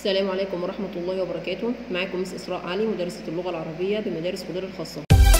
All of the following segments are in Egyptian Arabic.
السلام عليكم ورحمة الله وبركاته معاكم مس إسراء علي مدرسة اللغة العربية بمدارس قدر الخاصة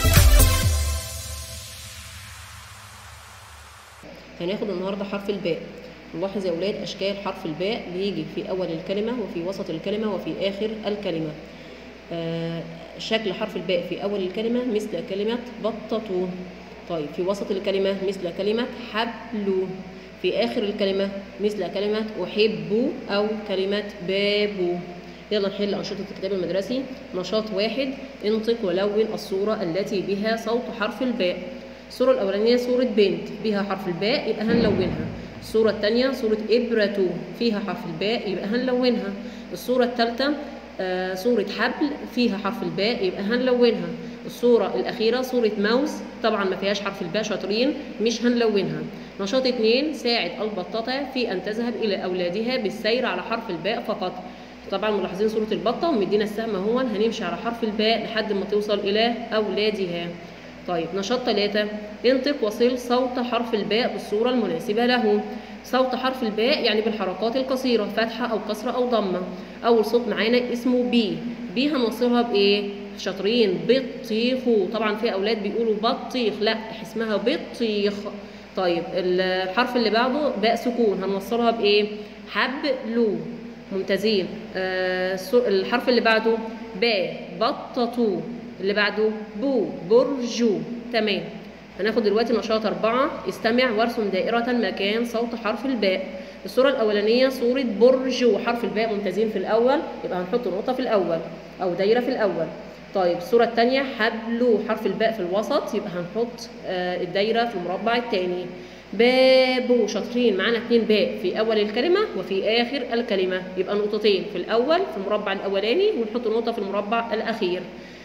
هناخد النهاردة حرف الباء نلاحظ يا أولاد أشكال حرف الباء بيجي في أول الكلمة وفي وسط الكلمة وفي آخر الكلمة آه شكل حرف الباء في أول الكلمة مثل كلمة بطة طيب في وسط الكلمة مثل كلمة حبل في آخر الكلمة مثل كلمة أحب أو كلمة باب يلا نحل أنشطة الكتاب المدرسي نشاط واحد انطق ولون الصورة التي بها صوت حرف الباء الصورة الأولانية صورة بنت بها حرف الباء يبقى هنلونها الصورة الثانية صورة إبرة فيها حرف الباء يبقى هنلونها الصورة الثالثة آه صورة حبل فيها حرف الباء يبقى هنلونها الصورة الأخيرة صورة ماوس طبعا ما فيهاش حرف الباء شاطرين مش هنلونها نشاط اتنين ساعد البطة في أن تذهب إلى أولادها بالسير على حرف الباء فقط طبعا ملاحظين صورة البطة ومدينا السهم اهو هنمشي على حرف الباء لحد ما توصل إلى أولادها طيب نشاط ثلاثة انطق وصل صوت حرف الباء بالصورة المناسبة له صوت حرف الباء يعني بالحركات القصيرة فتحة أو كسرة أو ضمة أول صوت معانا اسمه بي بي هنوصلها بإيه؟ شاطرين بطيخ طبعا في أولاد بيقولوا بطيخ لا اسمها بطيخ طيب الحرف اللي بعده باء سكون هنوصلها بإيه؟ حبلو ممتازين آه الحرف اللي بعده باء بططو اللي بعده بو برجو تمام هناخد دلوقتي نشاط أربعة استمع وارسم دائرة مكان صوت حرف الباء الصورة الأولانية صورة برج وحرف الباء ممتازين في الأول يبقى هنحط نقطة في الأول أو دايرة في الأول طيب الصورة الثانية حبل حرف الباء في الوسط يبقى هنحط آه الدايرة في المربع الثاني باب شاطرين معانا اتنين باء في أول الكلمة وفي آخر الكلمة يبقى نقطتين في الأول في المربع الأولاني ونحط نقطة في المربع الأخير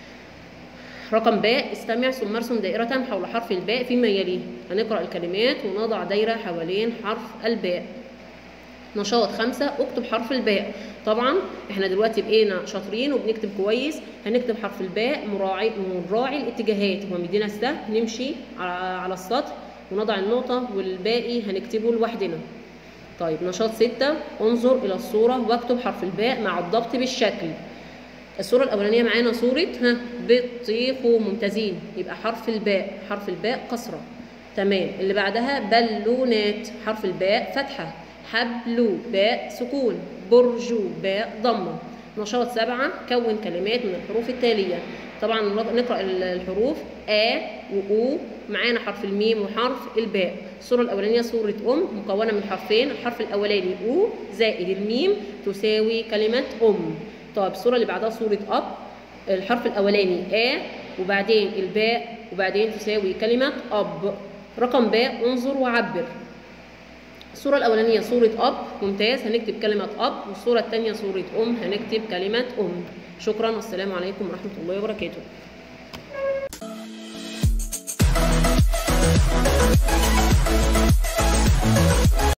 رقم باء استمع ثم ارسم دائرة حول حرف الباء فيما يليه هنقرأ الكلمات ونضع دايرة حوالين حرف الباء نشاط خمسة اكتب حرف الباء طبعا احنا دلوقتي بقينا شاطرين وبنكتب كويس هنكتب حرف الباء مراعي مراعي الاتجاهات هو مدينا السهم نمشي على السطر ونضع النقطة والباقي هنكتبه لوحدنا طيب نشاط ستة انظر إلى الصورة واكتب حرف الباء مع الضبط بالشكل الصورة الأولانية معانا صورة ها بطيخ ممتازين يبقى حرف الباء حرف الباء كسرة تمام اللي بعدها بالونات حرف الباء فتحة حبل باء سكون برجو باء ضمة نشاط سبعة كون كلمات من الحروف التالية طبعا نقرأ الحروف آ وأو معانا حرف الميم وحرف الباء الصورة الأولانية صورة أم مكونة من حرفين الحرف الأولاني أو زائد الميم تساوي كلمة أم طيب الصورة اللي بعدها صورة أب الحرف الأولاني آ وبعدين الباء وبعدين تساوي كلمة أب رقم باء انظر وعبر الصورة الأولانية صورة أب ممتاز هنكتب كلمة أب والصورة الثانية صورة أم هنكتب كلمة أم شكرا والسلام عليكم ورحمة الله وبركاته